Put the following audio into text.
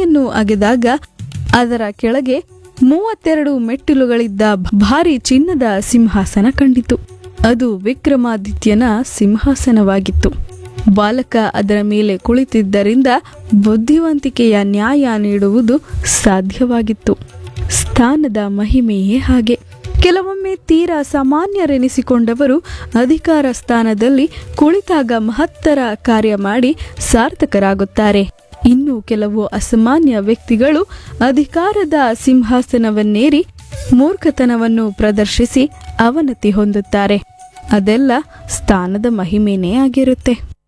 ಛಾವಣಿಯನ್ನು ಅಗೆದಾಗ ಅದರ ಕೆಳಗೆ ಮೂವತ್ತೆರಡು ಮೆಟ್ಟಿಲುಗಳಿದ್ದ ಭಾರಿ ಚಿನ್ನದ ಸಿಂಹಾಸನ ಕಂಡಿತು ಅದು ವಿಕ್ರಮಾದಿತ್ಯನ ಸಿಂಹಾಸನವಾಗಿತ್ತು ಬಾಲಕ ಅದರ ಮೇಲೆ ಕುಳಿತಿದ್ದರಿಂದ ಬುದ್ಧಿವಂತಿಕೆಯ ನ್ಯಾಯ ನೀಡುವುದು ಸಾಧ್ಯವಾಗಿತ್ತು ಸ್ಥಾನದ ಮಹಿಮೆಯೇ ಹಾಗೆ ಕೆಲವೊಮ್ಮೆ ತೀರಾ ಸಾಮಾನ್ಯರೆನಿಸಿಕೊಂಡವರು ಅಧಿಕಾರ ಸ್ಥಾನದಲ್ಲಿ ಕುಳಿತಾಗ ಮಹತ್ತರ ಕಾರ್ಯ ಮಾಡಿ ಸಾರ್ಥಕರಾಗುತ್ತಾರೆ ಇನ್ನು ಕೆಲವು ಅಸಾಮಾನ್ಯ ವ್ಯಕ್ತಿಗಳು ಅಧಿಕಾರದ ಸಿಂಹಾಸನವನ್ನೇರಿ ಮೂರ್ಖತನವನ್ನು ಪ್ರದರ್ಶಿಸಿ ಅವನತಿ ಹೊಂದುತ್ತಾರೆ ಅದೆಲ್ಲ ಸ್ಥಾನದ ಮಹಿಮೆನೇ ಆಗಿರುತ್ತೆ